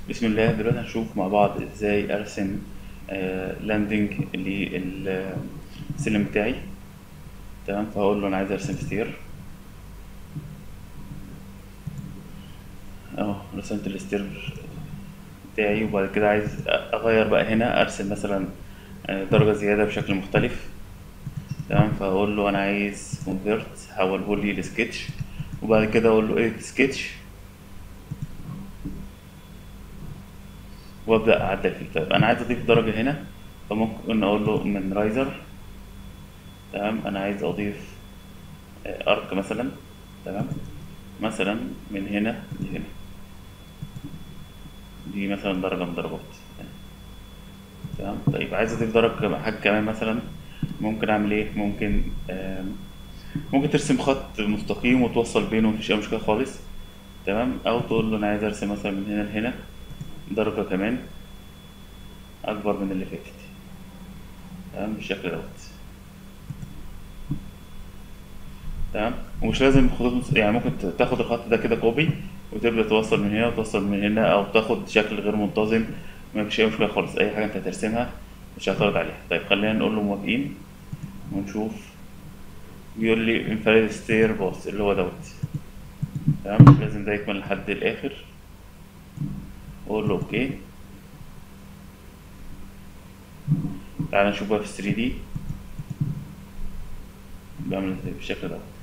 بسم الله دلوقتي هنشوف مع بعض ازاي ارسم آه لاندنج للسلم بتاعي تمام فهقول له انا عايز ارسم ستير اهو رسمت الستير بتاعي وبعد كده عايز اغير بقى هنا ارسم مثلا آه، درجة زيادة بشكل مختلف تمام فهقول له انا عايز كونفرت حوله لي لسكتش وبعد كده اقول له ايه سكتش وابدا اعدل فيه طيب انا عايز اضيف درجه هنا فممكن اقول له من رايزر تمام انا عايز اضيف آه، ارك مثلا تمام مثلا من هنا لهنا دي مثلا درجه من درجات تمام طيب عايز اضيف درجه حاجه كمان مثلا ممكن اعمل ايه ممكن آم، ممكن ترسم خط مستقيم وتوصل بينه مفيش اي مشكله خالص تمام او تقول له انا عايز ارسم مثلا من هنا لهنا درجة كمان أكبر من اللي فاتت تمام بالشكل دوت تمام ومش لازم خطوط مس- يعني ممكن ت- تاخد الخط ده كده كوبي وتبدأ توصل من هنا وتوصل من هنا أو تاخد شكل غير منتظم مفيش أي مشكلة خالص أي حاجة أنت هترسمها مش هعترض عليها طيب خلينا نقول له موافقين ونشوف بيقول لي انفراد ستير باص اللي هو دوت تمام لازم ده يكون لحد الآخر واقول له اوكي تعال نشوف بقى في 3 دي بعمل ازاي بالشكل ده